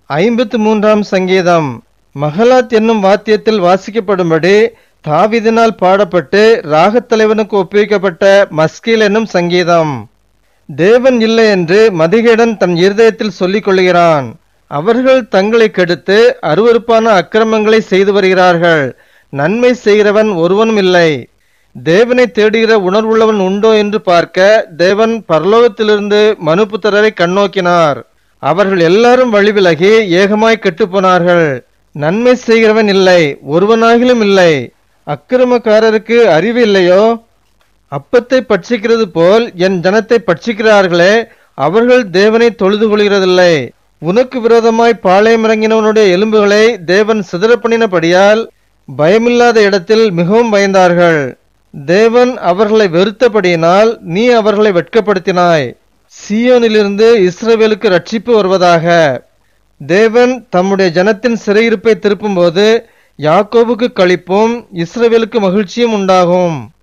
ஐம்பத்து மூன்றாம் சங்கீதம் மகலாத் என்னும் வாத்தியத்தில் வாசிக்கப்படும்படி தாவிதினால் பாடப்பட்டு ராகத்தலைவனுக்கு ஒப்புவிக்கப்பட்ட மஸ்கீல் என்னும் சங்கீதம் தேவன் இல்லை என்று மதிகேடன் தன் இருதயத்தில் சொல்லிக் கொள்கிறான் அவர்கள் தங்களை கெடுத்து அருவருப்பான அக்கிரமங்களை செய்து வருகிறார்கள் நன்மை செய்கிறவன் ஒருவனும் இல்லை தேவனை தேடுகிற உணர்வுள்ளவன் உண்டோ என்று பார்க்க தேவன் பரலோகத்திலிருந்து மனுபுத்திரரை கண்ணோக்கினார் அவர்கள் எல்லாரும் வழிவிலகி ஏகமாய் கெட்டுப்போனார்கள் நன்மை செய்கிறவன் இல்லை ஒருவனாகிலும் இல்லை அக்கிரமக்காரருக்கு அறிவு இல்லையோ அப்பத்தை பட்சிக்கிறது போல் என் ஜனத்தை பட்சிக்கிறார்களே அவர்கள் தேவனை தொழுது கொள்கிறதில்லை உனக்கு விரோதமாய் பாளையமிறங்கினவனுடைய எலும்புகளை தேவன் சிதறப்பண்ணினபடியால் பயமில்லாத இடத்தில் மிகவும் பயந்தார்கள் தேவன் அவர்களை வெறுத்தபடியினால் நீ அவர்களை வெட்கப்படுத்தினாய் சீயோனிலிருந்து இஸ்ரவேலுக்கு ரட்சிப்பு வருவதாக தேவன் தம்முடைய ஜனத்தின் சிறையிருப்பை திருப்பும்போது யாக்கோபுக்கு களிப்பும் இஸ்ரவேலுக்கு மகிழ்ச்சியும் உண்டாகும்